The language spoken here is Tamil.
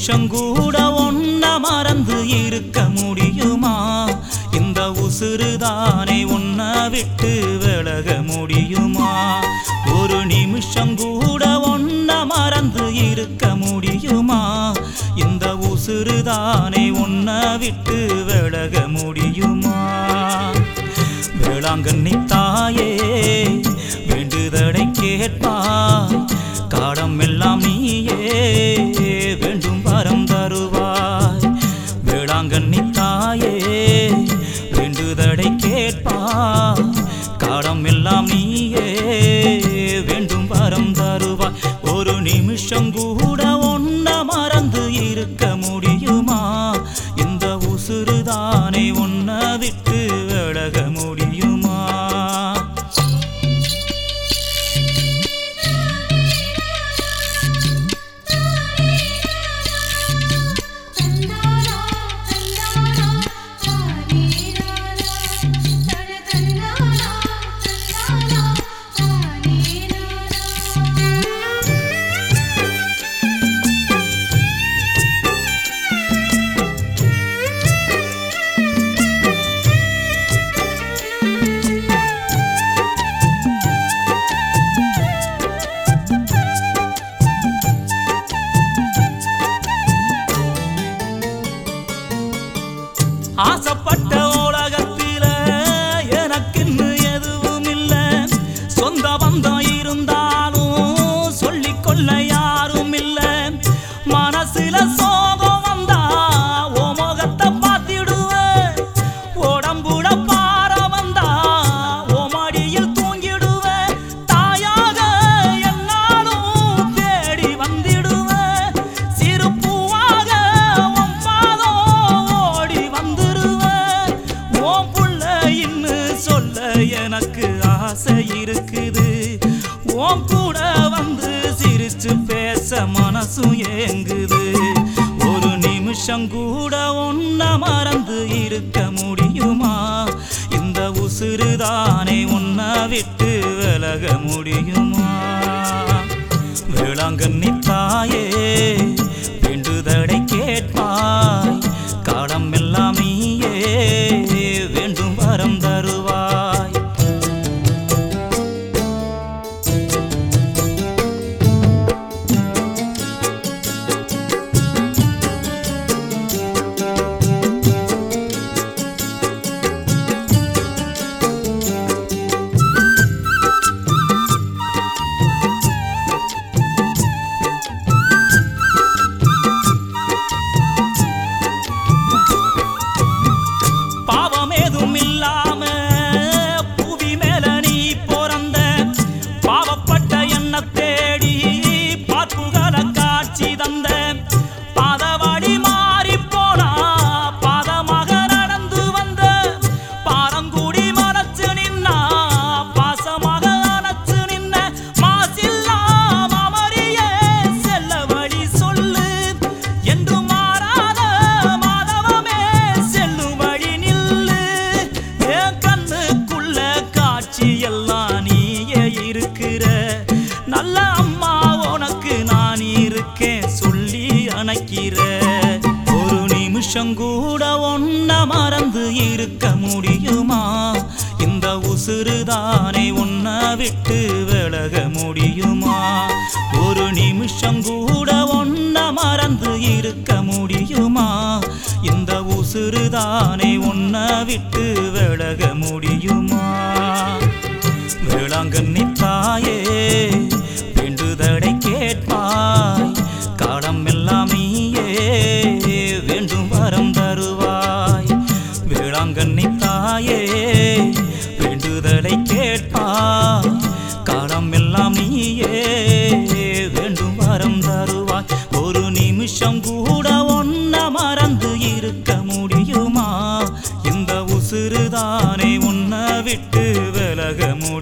நிமிஷம் கூட ஒன்ன மறந்து இருக்க முடியுமா இந்த உசுறுதானே உன்ன விட்டு விலக முடியுமா ஒரு நிமிஷம் கூட ஒன்ன மறந்து இருக்க முடியுமா இந்த உசுறுதானே உன்ன விட்டு விலக முடியுமா வேளாங்கண்ணி தாயே வேண்டுதடை கேட்பாய் காலம் எல்லாம் நீயே வேண்டும் வரம் தருவாய் வேளாங்கண்ணி தாயே வேண்டுதடை கேட்பாய் காலம் எல்லாம் நீயே வேண்டும் வரம் தருவாய் ஒரு நிமிஷம் கூட ஒன்ன மறந்து இருக்க முடியுமா இந்த உசுறுதானே உன்ன விட்டு விலக முடியுமா தந்தானா தந்தானா தானீராரா தன தந்தானா தந்தானா தானீராரா ஆசைப்பட்ட உலகத்தில எனக்குன்னு எதுவும் இல்ல சொந்த பந்தம் இருந்தாலும் சொல்லிக்கொள்ள யாரும் இல்ல மனசுல சோகம் வந்தா ஓ முகத்தை பார்த்திடுவேன் உடம்புல பார வந்தா ஓ மடியில் தூங்கிடுவேன் தாயாக என்னாலும் தேடி வந்திடுவேன் சிறு பூவாக உன் பாதம் ஓடி வந்துருவேன் உன் புள்ள இன்னு சொல்ல எனக்கு ஆசை இருக்குது உன் கூட வந்து சிரிச்சு பேச மனசும் ஏங்குது ஒரு நிமிஷம் கூட ஒன்ன மறந்து இருக்க முடியுமா இந்த உசுறுதானே உன்ன விட்டு விலக முடியுமா வேளாங்கண்ணி தாயே வேண்டுதடை கேட்பாய் காலம் எல்லாம் நீயே வேண்டும் வரம் தருவாய் பாவம் ஏதும் இல்லாம புவி மேல நீ பிறந்த பாவப்பட்ட என்ன தேடி பார்ப்புகள காட்சி தந்த பாதவாடி மாறி போனா பாதமாக நடந்து வந்த பாரங்குடி மறைச்சு நின்னா பாசமாக அணைச்சு நின்ன மாசில்லா மாமரியே செல்ல வழி சொல்லு என்று மாறாத மாதவமே செல்லும் வழி நில்லு என் கண்ணுக்குள்ள காட்சி எல்லாம் நீயே இருக்கிற நல்ல அம்மா உனக்கு நான் இருக்கேன் சொல்லி அணைக்கிற ஒரு நிமிஷம் கூட ஒன்ன மறந்து இருக்க முடியுமா இந்த உசுறுதானே உன்ன விட்டு விலக முடியுமா ஒரு நிமிஷம் கூட ஒன்ன மறந்து இருக்க முடியுமா இந்த உசுறுதானே உன்ன விட்டு விலக முடியுமா வேளாங்கண்ணி தாயே வேண்டுதடை கேட்பாய் காலம் எல்லாம் நீயே வேண்டும் வரம் தருவாய் வேளாங்கண்ணி தாயே வேண்டுதலை கேட்பாய் காலம் எல்லாம் நீயே வேண்டும் வரம் தருவாய் ஒரு நிமிஷம் கூட ஒன்ன மறந்து இருக்க முடியுமா இந்த உசுறுதானே உன்ன விட்டு விலக முடியும்